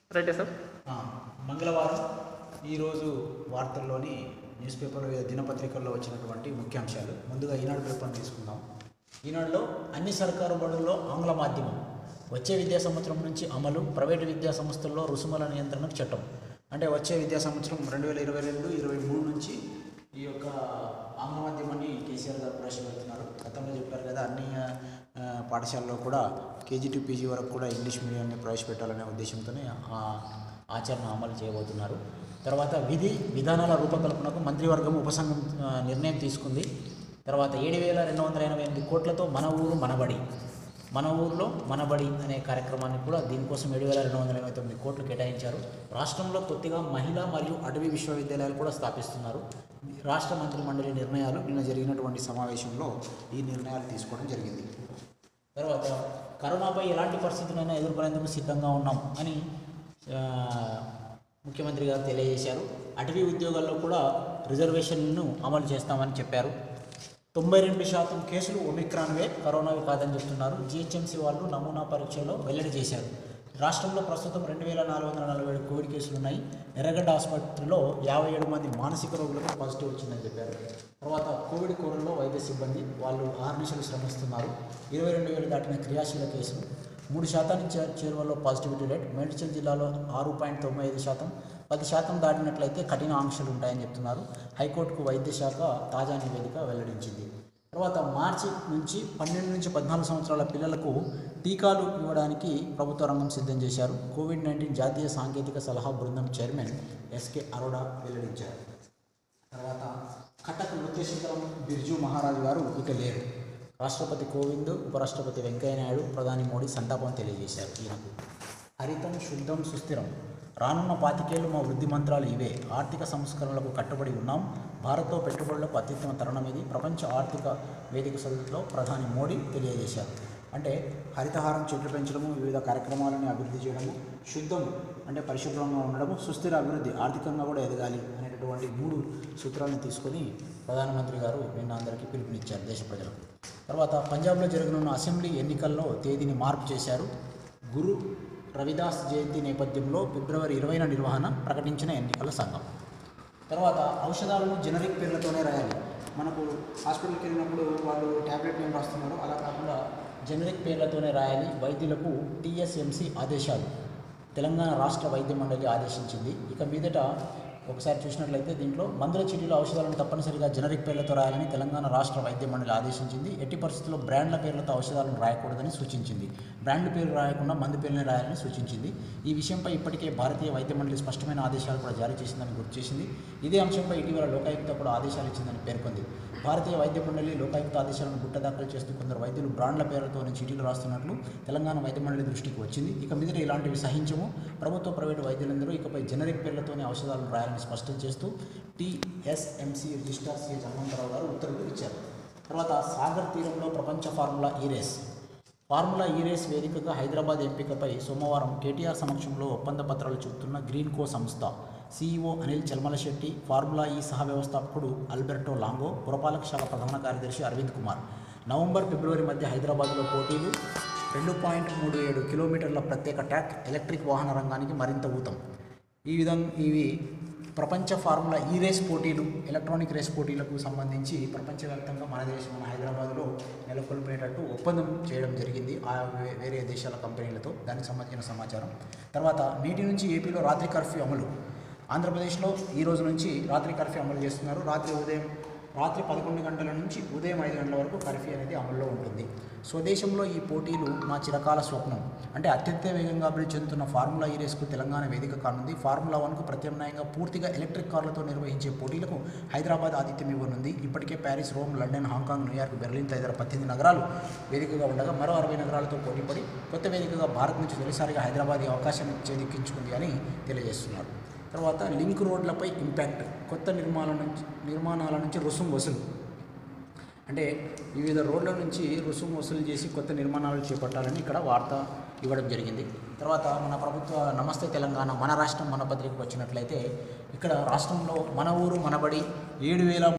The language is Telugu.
రైటే సార్ ఆ, మంగళవారం ఈరోజు వార్తల్లోని న్యూస్ పేపర్ దినపత్రికల్లో వచ్చినటువంటి ముఖ్యాంశాలు ముందుగా ఈనాడు పేపర్ని తీసుకుందాం ఈనాడులో అన్ని సర్కారు బడుల్లో ఆంగ్ల మాధ్యమం వచ్చే విద్యా సంవత్సరం నుంచి అమలు ప్రైవేటు విద్యా సంస్థల్లో రుసుముల నియంత్రణకు చట్టం అంటే వచ్చే విద్యా సంవత్సరం రెండు వేల ఇరవై రెండు ఇరవై మూడు నుంచి ఈ యొక్క ఆంగ్ల మాధ్యమాన్ని కేసీఆర్ గారు ప్రవేశపెడుతున్నారు గతంలో చెప్పారు కదా అన్ని ఆ, పాఠశాలలో కూడా కేజీ టు పీజీ వరకు కూడా ఇంగ్లీష్ మీడియాన్ని ప్రవేశపెట్టాలనే ఉద్దేశంతోనే ఆ ఆచరణ అమలు చేయబోతున్నారు తర్వాత విధి విధానాల రూపకల్పనకు మంత్రివర్గం ఉపసంఘం ఆ, నిర్ణయం తీసుకుంది తర్వాత ఏడు వేల రెండు వందల ఎనభై ఎనిమిది కోట్లతో మన ఊరు మనబడి మన ఊర్లో మనబడి అనే కార్యక్రమాన్ని కూడా దీనికోసం ఏడు వేల రెండు వందల ఎనభై తొమ్మిది కోట్లు కేటాయించారు రాష్ట్రంలో కొద్దిగా మహిళా మరియు అటవీ విశ్వవిద్యాలయాలు కూడా స్థాపిస్తున్నారు రాష్ట్ర మంత్రి మండలి నిర్ణయాలు నిన్న జరిగినటువంటి సమావేశంలో ఈ నిర్ణయాలు తీసుకోవడం జరిగింది తర్వాత కరోనాపై ఎలాంటి పరిస్థితులైనా ఎదుర్కొనేందుకు సిద్ధంగా ఉన్నాం అని ఆ, ముఖ్యమంత్రి గారు తెలియజేశారు అటవీ ఉద్యోగాల్లో కూడా రిజర్వేషన్ను అమలు చేస్తామని చెప్పారు తొంభై రెండు శాతం కేసులు ఒమిక్రాన్వే కరోనావి కాదని చెప్తున్నారు జిహెచ్ఎంసీ వాళ్ళు నమూనా పరీక్షలో వెల్లడి చేశారు రాష్ట్రంలో ప్రస్తుతం రెండు వేల నాలుగు వందల నలభై ఏడు కోవిడ్ కేసులు ఉన్నాయి ఎర్రగడ్డ ఆసుపత్రిలో యాభై ఏడు మంది మానసిక రోగులకు పాజిటివ్ వచ్చిందని చెప్పారు తర్వాత కోవిడ్ కోరల్లో వైద్య సిబ్బంది వాళ్ళు ఆర్నిషలు శ్రమిస్తున్నారు ఇరవై రెండు వేలు దాటిన క్రియాశీల కేసులు మూడు శాతానికి చే చేరువలో పాజిటివిటీ రేట్ మేడ్చల్ జిల్లాలో ఆరు పాయింట్ తొంభై ఐదు శాతం పది శాతం దాటినట్లయితే కఠిన ఆంక్షలు ఉంటాయని చెప్తున్నారు హైకోర్టుకు వైద్య శాఖ తాజా నివేదిక వెల్లడించింది తర్వాత మార్చి నుంచి పన్నెండు నుంచి పద్నాలుగు సంవత్సరాల పిల్లలకు టీకాలు ఇవ్వడానికి ప్రభుత్వ రంగం సిద్ధం చేశారు కోవిడ్ నైన్టీన్ జాతీయ సాంకేతిక సలహా బృందం చైర్మన్ ఎస్కే అరోడా వెల్లడించారు తర్వాత కటక్ నృత్య శిఖరం బిర్జు మహారాజు గారు ఇక లేరు రాష్ట్రపతి కోవింద్ ఉపరాష్ట్రపతి వెంకయ్యనాయుడు ప్రధాని మోడీ సంతాపం తెలియజేశారు ఈయనకు హరితం శుద్ధం సుస్థిరం రానున్న పాతికేళ్లు మా వృద్ధి మంత్రాలు ఇవే ఆర్థిక సంస్కరణలకు కట్టుబడి ఉన్నాం భారత్తో పెట్టుబడులకు అత్యుత్తమ తరుణం ఇది ప్రపంచ ఆర్థిక వేదిక సదస్సులో ప్రధాని మోడీ తెలియజేశారు అంటే హరితహారం చెట్లు పెంచడము వివిధ కార్యక్రమాలను అభివృద్ధి చేయడము శుద్ధం అంటే పరిశుభ్రంగా ఉండడము సుస్థిర అభివృద్ధి ఆర్థికంగా కూడా ఎదగాలి అనేటటువంటి మూడు సూత్రాలను తీసుకొని ప్రధానమంత్రి గారు నిన్న అందరికీ పిలుపునిచ్చారు దేశ ప్రజలకు తర్వాత పంజాబ్లో జరగనున్న అసెంబ్లీ ఎన్నికల్లో తేదీని మార్పు చేశారు గురు రవిదాస్ జయంతి నేపథ్యంలో ఫిబ్రవరి ఇరవైన నిర్వహణ ప్రకటించిన ఎన్నికల సంఘం తర్వాత ఔషధాలను జనరిక్ పేర్లతోనే రాయాలి మనకు హాస్పిటల్కి వెళ్ళినప్పుడు వాళ్ళు ట్యాబ్లెట్ నేమ్ రాస్తున్నారు అలా కాకుండా జనరిక్ పేర్లతోనే రాయాలి వైద్యులకు టీఎస్ఎంసి ఆదేశాలు తెలంగాణ రాష్ట్ర వైద్య మండలి ఆదేశించింది ఇక మీదట ఒకసారి చూసినట్లయితే దీంట్లో మందుల చీటీలో ఔషధాలను తప్పనిసరిగా జనరిక్ పేర్లతో రాయాలని తెలంగాణ రాష్ట్ర వైద్య మండలి ఆదేశించింది ఎట్టి పరిస్థితుల్లో బ్రాండ్ల పేర్లతో ఔషధాలను రాయకూడదని సూచించింది బ్రాండ్ పేరు రాయకుండా మందు పేర్లనే రాయాలని సూచించింది ఈ విషయంపై ఇప్పటికే భారతీయ వైద్య మండలి స్పష్టమైన ఆదేశాలు కూడా జారీ చేసిందని గుర్తు చేసింది ఇదే అంశంపై ఇటీవల లోకాయుక్త కూడా ఆదేశాలు ఇచ్చిందని పేర్కొంది భారతీయ వైద్య మండలి లోకాయుక్త ఆదేశాలను గుట్టదాఖలు చేస్తూ కొందరు వైద్యులు బ్రాండ్ల పేర్లతో చీటీలు రాస్తున్నట్లు తెలంగాణ వైద్య మండలి దృష్టికి వచ్చింది ఇక మీదట ఇలాంటివి సహించము ప్రభుత్వ ప్రైవేటు వైద్యులందరూ ఇకపై జనరిక్ పేర్లతోనే ఔషధాలను రాయాలని స్పష్టం చేస్తూ టీఎస్ఎంసీ రిజిస్ట్రార్ సి హనుమంతరావు గారు ఉత్తర్వులు ఇచ్చారు తర్వాత సాగర్ తీరంలో ప్రపంచ ఫార్ములా ఈ రేస్ ఫార్ములా ఈ రేస్ వేదికగా హైదరాబాద్ ఎంపికపై సోమవారం కేటీఆర్ సమక్షంలో ఒప్పంద పత్రాలు చూపుతున్న గ్రీన్ కో సంస్థ సీఈఓ అనిల్ చల్మలశెట్టి ఫార్ములా ఈ సహ వ్యవస్థాపకుడు అల్బెర్టో లాంగో పురపాలక శాఖ ప్రధాన కార్యదర్శి అరవింద్ కుమార్ నవంబర్ ఫిబ్రవరి మధ్య హైదరాబాద్లో పోటీలు రెండు పాయింట్ మూడు ఏడు కిలోమీటర్ల ప్రత్యేక ట్రాక్ ఎలక్ట్రిక్ వాహన రంగానికి మరింత ఊతం ఈ విధంగా ఇవి ప్రపంచ ఫార్ములా ఈ రేస్ పోటీలు ఎలక్ట్రానిక్ రేస్ పోటీలకు సంబంధించి ప్రపంచవ్యాప్తంగా మన దేశం మన హైదరాబాద్లో నెలకొల్పేటట్టు ఒప్పందం చేయడం జరిగింది ఆ వే- వేరే దేశాల కంపెనీలతో దానికి సంబంధించిన సమాచారం తర్వాత నేటి నుంచి ఏపీలో రాత్రి కర్ఫ్యూ అమలు ఆంధ్రప్రదేశ్లో ఈ రోజు నుంచి రాత్రి కర్ఫ్యూ అమలు చేస్తున్నారు రాత్రి ఉదయం రాత్రి పదకొండు గంటల నుంచి ఉదయం ఐదు గంటల వరకు కర్ఫ్యూ అనేది అమల్లో ఉంటుంది స్వదేశంలో ఈ పోటీలు మా చిరకాల స్వప్నం అంటే అత్యంత వేగంగా అభివృద్ధి చెందుతున్న ఫార్ములా ఈ రేస్కు తెలంగాణ వేదిక కానుంది ఫార్ములా వన్కు ప్రత్యామ్నాయంగా పూర్తిగా ఎలక్ట్రిక్ కార్లతో నిర్వహించే పోటీలకు హైదరాబాద్ ఆతిథ్యం ఇవ్వనుంది ఇప్పటికే Paris Rome London Hong Kong New York Berlin తదితర పద్దెనిమిది నగరాలు వేదికగా ఉండగా మరో అరవై నగరాలతో పోటీపడి కొత్త వేదికగా భారత్ నుంచి తొలిసారిగా హైదరాబాద్ ఈ అవకాశం చేదిక్కించుకుంది అని తెలియజేస్తున్నారు తర్వాత లింక్ రోడ్లపై ఇంపాక్ట్ కొత్త నిర్మాణాల నుంచి నిర్మాణాల నుంచి రుసుము వసూలు అంటే వివిధ రోడ్ల నుంచి రుసుము వసూలు చేసి కొత్త నిర్మాణాలు చేపట్టాలని ఇక్కడ వార్త ఇవ్వడం జరిగింది తర్వాత మన ప్రభుత్వ నమస్తే తెలంగాణ మన రాష్ట్రం మన పత్రికకు వచ్చినట్లయితే ఇక్కడ రాష్ట్రంలో మన ఊరు మనబడి ఏడు వేల